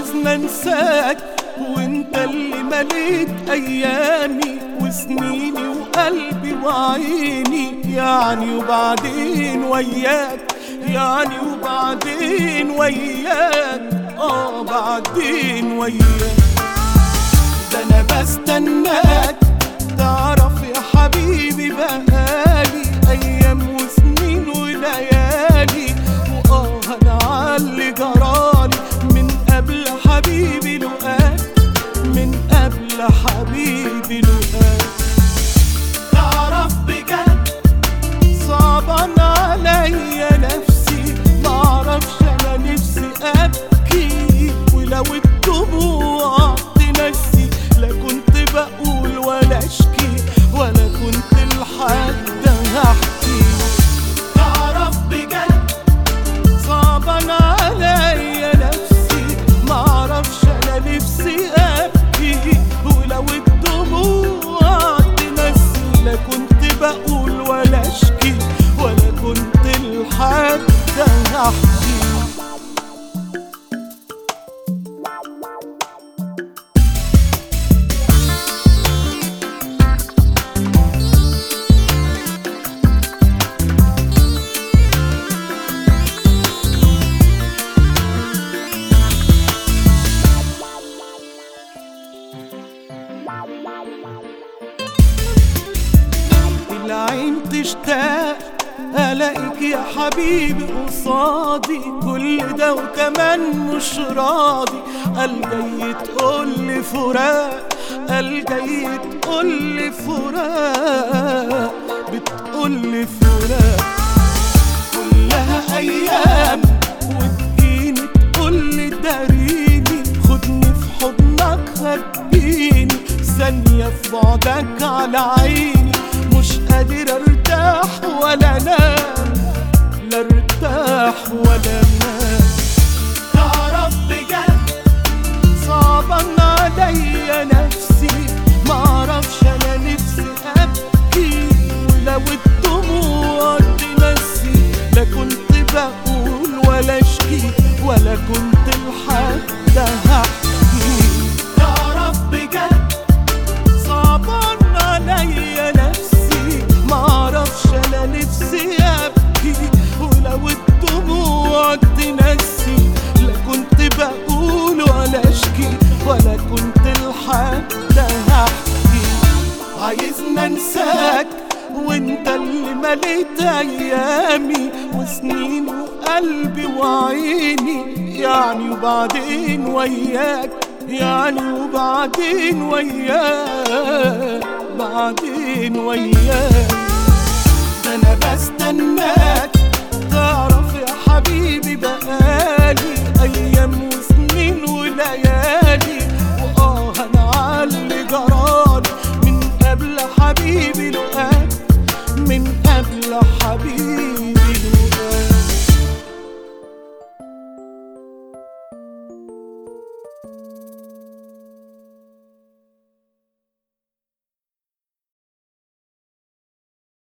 عايزنا انساك وانت اللي مليت ايامي وسنيني وقلبي وعيني يعني وبعدين وياك يعني وبعدين وياك اه بعدين وياك ده انا بستناك تعرف يا حبيبي بقالي ايام وسنين وليالي واه انا عاللي جرالي من قبل حبيبي لقاك من قبل حبيبي لقاك تعرف بجد صعبان عليا نفسي معرفش انا نفسي ابكي ولو الدموع تنسي لا كنت بقول ولا اشكي ولا كنت لحد احكي تعرف بجد صعبان عليا نفسي معرفش انا نفسي ابكي ولو الدموع تنسي لا كنت بقول ولا اشكي ولا كنت لحد احكي العين تشتاق الاقيك يا حبيبي قصادي كل ده وكمان مش راضي قال جاي تقول لي فراق قال جاي تقول لي فراق بتقول لي فراق كلها ايام وتجيني تقول لي داريني خدني في حضنك خبيني ثانية في بعدك على عيني مش قادر ارتاح ولا انام لا ارتاح ولا انام تعرف بجد صعبان عليا نفسي معرفش انا نفسي ابكي ولو الدموع تنسي لا كنت بقول ولا اشكي ولا كنت لحد احكي تعرف بجد صعبان عليا نفسي معرفش انا نفسي ابكي ولو الدموع تنسي لا كنت بقول ولا اشكي ولا كنت لحد احكي عايزنا انساك وانت اللي مليت ايامي وسنين وقلبي وعيني يعني وبعدين وياك يعني وبعدين وياك بعدين وياك ده انا بستناك تعرف يا حبيبي بقالي ايام وسنين وليالي واه انا عاللي جرالي من قبل حبيبي لقاك من قبل حبيبي